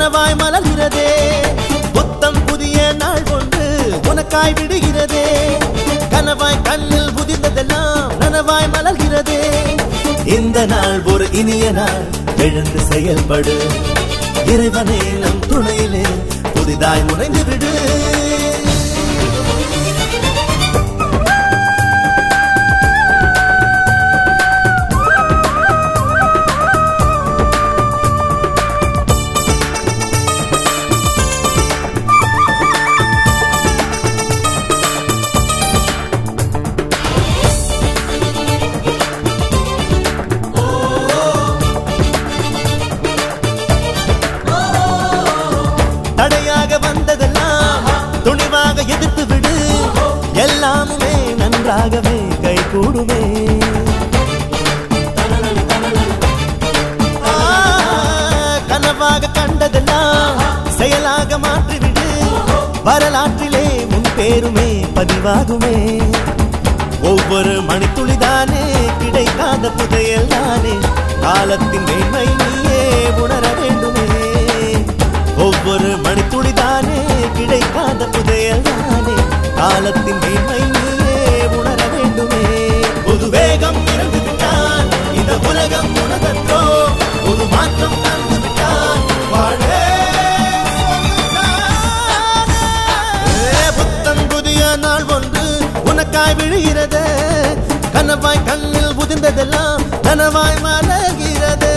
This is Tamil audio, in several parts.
கனவாய் மலர்கிறதே புத்தம் புதிய நாள் ஒன்று உனக்காய் விடுகிறதே கனவாய் கண்ணில் புதிந்ததெல்லாம் நனவாய் மலர்கிறதே இந்த நாள் ஒரு இனிய நாள் எழுந்து செயல்படு இறைவனே நம் துணையிலே புதிதாய் நுழைந்து விடு தடையாக வந்ததெல்லாம் துணிவாக எதிர்த்து விடு எல்லாமுமே நன்றாகவே கை கூடுமே ஆ, கனவாக கண்டதெல்லாம் செயலாக மாற்றிவிடு வரலாற்றிலே முன் பேருமே பதிவாகுமே ஒவ்வொரு மணித்துளிதானே கிடைக்காத புதையல் தானே காலத்தின் மேன்மை நீயே உணர வேண்டுமே ஒவ்வொரு மணித்துளிதானே கிடைக்காத புதையல் தானே காலத்தின் மேன்மை நீயே உணர வேண்டுமே புது வேகம் இறந்து விட்டான் இந்த உலகம் உனதன்றோ ஒரு மாற்றம் தந்து விட்டான் வாழே ஏ, புத்தம் புதிய நாள் ஒன்று உனக்காய் விழுகிறது கனவாய் கண்ணில் புதிந்ததெல்லாம் கனவாய் மலர்கிறது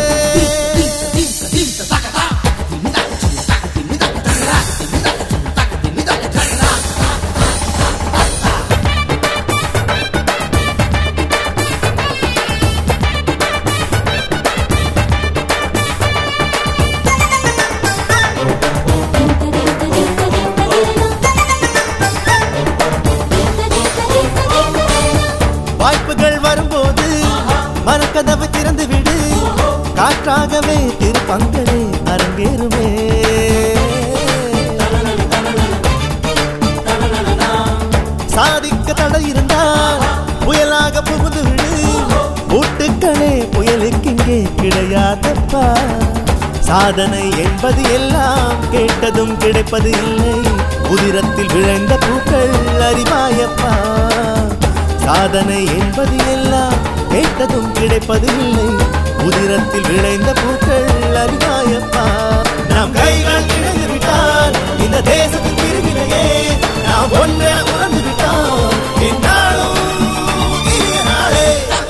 வாய்ப்புகள் வரும்போது மனக்கதவு திறந்து விடு காற்றாகவே திருப்பங்களே அரங்கேறுமே சாதிக்க தடை இருந்தால் புயலாக புகுந்து விடு பூட்டுக்களே புயலுக்கு இங்கே கிடையாதப்பா சாதனை என்பது எல்லாம் கேட்டதும் கிடைப்பது இல்லை உதிரத்தில் விளைந்த பூக்கள் அறிவாயப்பா சாதனை என்பது எல்லாம் கேட்டதும் கிடைப்பது இல்லை உதிரத்தில் விளைந்த பூக்கள் அறிவாயப்பா நாம் கைகள் இணைந்து விட்டால் இந்த தேசத்தின் பிரிவினையே நாம் ஒன்றே உணர்ந்து விட்டோம் என்னாலும் இனிய நாளே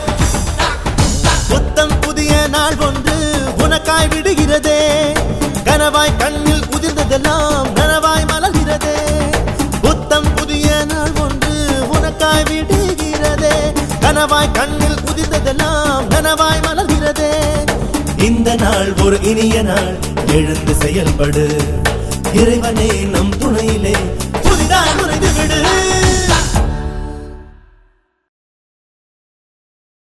புத்தம் புதிய நாள் ஒன்று உனக்காய் விடுகிறதே கனவாய் கண்ணில் உதிர்ந்ததெல்லாம் நனவாய் மலர்கிறதே புத்தம் புதிய நாள் ஒன்று உனக்காய் விடுகிறதே கனவாய் கண்ணில் உதிர்ந்ததெல்லாம் நனவாய் மலர்கிறதே இந்த நாள் ஒரு இனிய நாள் எழுந்து செயல்படு இறைவனே நம்